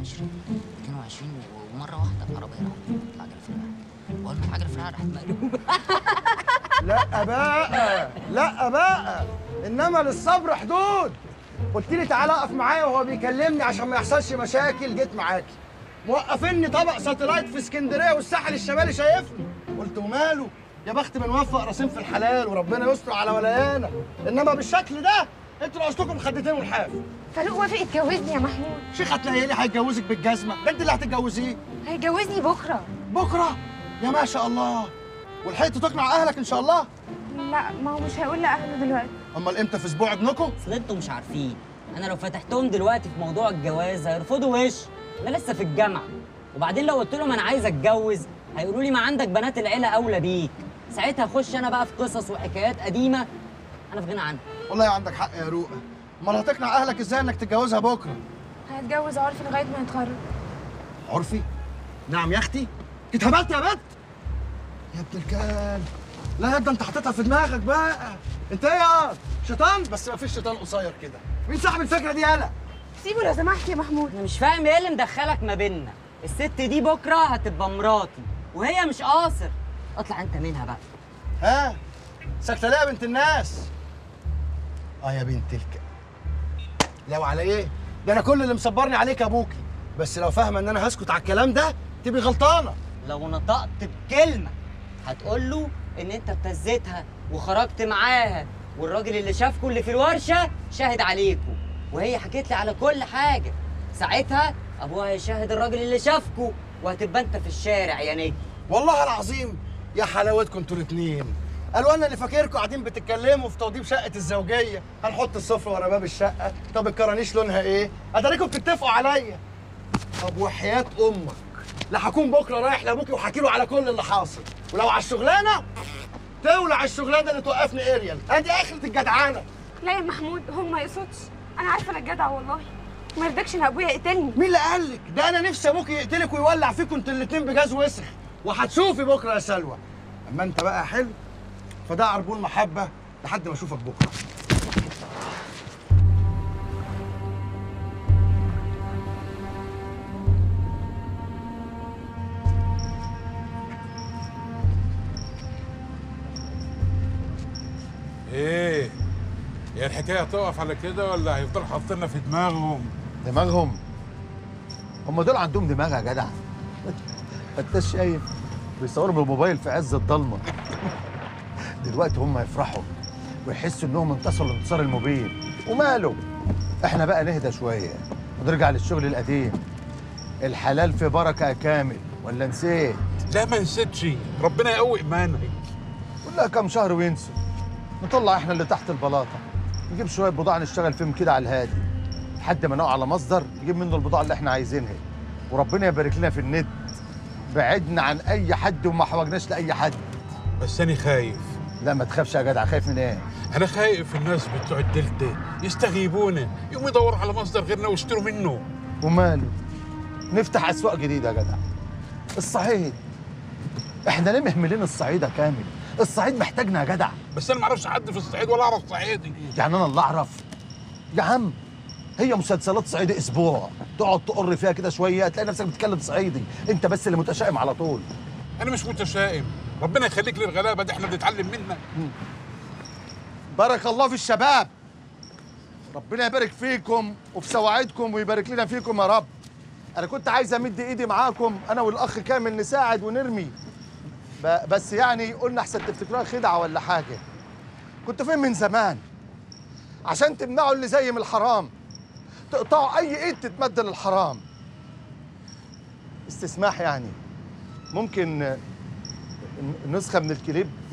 22 22 ومره واحده العربيه راحت العجله في الريحه واول ما العجله في الريحه راحت مقلوبه لا بقى لا بقى انما للصبر حدود قلت لي تعالى اقف معايا وهو بيكلمني عشان ما يحصلش مشاكل جيت معاكي موقفيني طبق ساتلايت في اسكندريه والساحل الشمالي شايفني قلت وماله يا بخت من وفق راسين في الحلال وربنا يستر على ولايانا انما بالشكل ده انتوا ناقصكم خدتين والحاف فاروق وافق يتجوزني يا محمود شيخ هتلاقي لي هيتجوزك بالجزمه ده انت اللي هتتجوزيه هيجوزني بكره بكره يا ما شاء الله ولحقت تقنع اهلك ان شاء الله لا ما هو مش هيقول لاهله دلوقتي امال امتى في اسبوع ابنكم اصل انتوا مش عارفين انا لو فتحتهم دلوقتي في موضوع الجواز هيرفضوا وش انا لسه في الجامعه وبعدين لو قلت لهم انا عايز اتجوز هيقولوا لي ما عندك بنات العيله اولى بيك ساعتها اخش انا بقى في قصص وحكايات قديمه انا في غنى عنها والله عندك حق يا روقه امال هتقنع اهلك ازاي انك تتجوزها بكره هيتجوز عرفي لغايه ما يتخرج عرفي نعم يا اختي اتهبلت يا بنت يا ابن الكلب لا يا ابني انت حاططها في دماغك بقى انت ايه يا شيطان بس ما فيش شيطان قصير كده مين صاحب الفكره دي يالا سيبه لو سمحت يا محمود انا مش فاهم ايه اللي مدخلك ما بيننا الست دي بكره هتبقى مراتي وهي مش قاصر اطلع انت منها بقى ها ساكته ليه يا بنت الناس اه يا بنت الك لو على ايه ده انا كل اللي مصبرني عليك يا ابوكي بس لو فاهمه ان انا هسكت على الكلام ده تبقي غلطانه لو نطقت بكلمه هتقول له ان انت ابتزيتها وخرجت معاها والراجل اللي شافكوا اللي في الورشه شاهد عليكوا وهي حكيت لي على كل حاجه ساعتها ابوها هيشاهد الراجل اللي شافكوا وهتبقى انت في الشارع يا نجم والله العظيم يا حلاوتكم انتوا الاثنين قالوا انا اللي فاكركم قاعدين بتتكلموا في توضيب شقه الزوجيه هنحط السفره ورا باب الشقه طب الكرانيش لونها ايه اتاريكم بتتفقوا عليا طب وحياه امك لا هكون بكره رايح لابوكي وحكي له على كل اللي حاصل ولو على الشغلانه تولع الشغلانه اللي توقفني اريال ادي اخره الجدعانه لا يا محمود هو ما يقصدش انا عارفه انا جدع والله ما يرضكش ان ابويا يقتلني مين اللي قال لك ده انا نفسي ابوكي يقتلك ويولع فيكم انتوا الاتنين بجاز وسخ وهتشوفي بكره يا سلوى اما انت بقى حلو فده عربون محبه لحد ما اشوفك بكره ايه هي الحكايه هتقف على كده ولا هيفضلوا حاطيننا في دماغهم دماغهم هم دول عندهم دماغ يا جدع انت شايف بيصوروا بالموبايل في عز الضلمه دلوقتي هم يفرحوا ويحسوا انهم انتصروا الانتصار المبين وماله احنا بقى نهدى شويه ونرجع للشغل القديم الحلال في بركه يا كامل ولا نسيت لا ما نسيتش ربنا يقوي ايمانك كلها كام شهر وينسوا نطلع احنا اللي تحت البلاطه نجيب شويه بضاعه نشتغل فيهم كده على الهادي لحد ما نقع على مصدر نجيب منه البضاعه اللي احنا عايزينها وربنا يبارك لنا في الند بعدنا عن اي حد وما حوجناش لاي حد بس انا خايف لا ما تخافش يا جدع خايف من ايه انا خايف الناس بتوع الدلتا يستغيبونا يقوموا يدوروا على مصدر غيرنا ويشتروا منه وماله نفتح اسواق جديده يا جدع الصعيد احنا ليه مهملين الصعيد يا كامل الصعيد محتاجنا يا جدع بس انا ما اعرفش حد في الصعيد ولا اعرف صعيدي يعني انا اللي اعرف يا عم هي مسلسلات صعيدي اسبوع تقعد تقر فيها كده شويه تلاقي نفسك بتتكلم صعيدي انت بس اللي متشائم على طول انا مش متشائم ربنا يخليك للغلابه دي احنا بنتعلم منك بارك الله في الشباب ربنا يبارك فيكم وفي سواعدكم ويبارك لنا فيكم يا رب انا كنت عايز امد ايدي معاكم انا والاخ كامل نساعد ونرمي ب- بس يعني قلنا احسن تفتكروها خدعه ولا حاجه كنت فين من زمان عشان تمنعوا اللي زي من الحرام تقطعوا اي ايد تتمد للحرام استسماح يعني ممكن ن- نسخه من الكليب